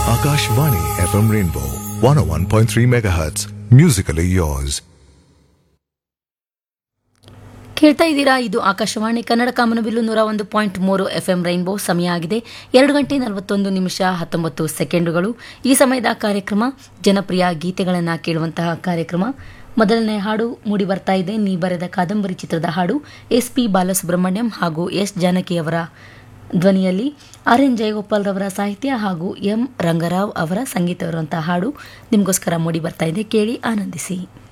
Akashvani FM Rainbow 101.3 MHz. Musically yours. ಕೇಳ್ತಾ ಇದ್ದೀರಾ ಇದು ಆಕಾಶವಾಣಿ ಕನ್ನಡ ಕಾಮನಬಿಲ್ಲು ನೂರ ಒಂದು ಪಾಯಿಂಟ್ ಮೂರು ಎಫ್ ಎಂ ರೈನ್ಬೋ ಸಮಯ ಆಗಿದೆ ಎರಡು ಗಂಟೆ ನಲವತ್ತೊಂದು ನಿಮಿಷ ಹತ್ತೊಂಬತ್ತು ಸೆಕೆಂಡುಗಳು ಈ ಸಮಯದ ಕಾರ್ಯಕ್ರಮ ಜನಪ್ರಿಯ ಗೀತೆಗಳನ್ನು ಕೇಳುವಂತಹ ಕಾರ್ಯಕ್ರಮ ಮೊದಲನೇ ಹಾಡು ಮೂಡಿ ಬರ್ತಾ ಇದೆ ನೀ ಬರೆದ ಕಾದಂಬರಿ ಚಿತ್ರದ ಹಾಡು ಎಸ್ ಪಿ ಬಾಲಸುಬ್ರಹ್ಮಣ್ಯಂ ಹಾಗೂ ಎಸ್ ಜಾನಕಿಯವರ ಧ್ವನಿಯಲ್ಲಿ ಆರ್ ಎನ್ ಜಯಗೋಪಾಲ್ ರವರ ಸಾಹಿತ್ಯ ಹಾಗೂ ಎಂ ರಂಗರಾವ್ ಅವರ ಸಂಗೀತವಿರುವಂತಹ ಹಾಡು ನಿಮಗೋಸ್ಕರ ಮೂಡಿ ಬರ್ತಾ ಇದೆ ಕೇಳಿ ಆನಂದಿಸಿ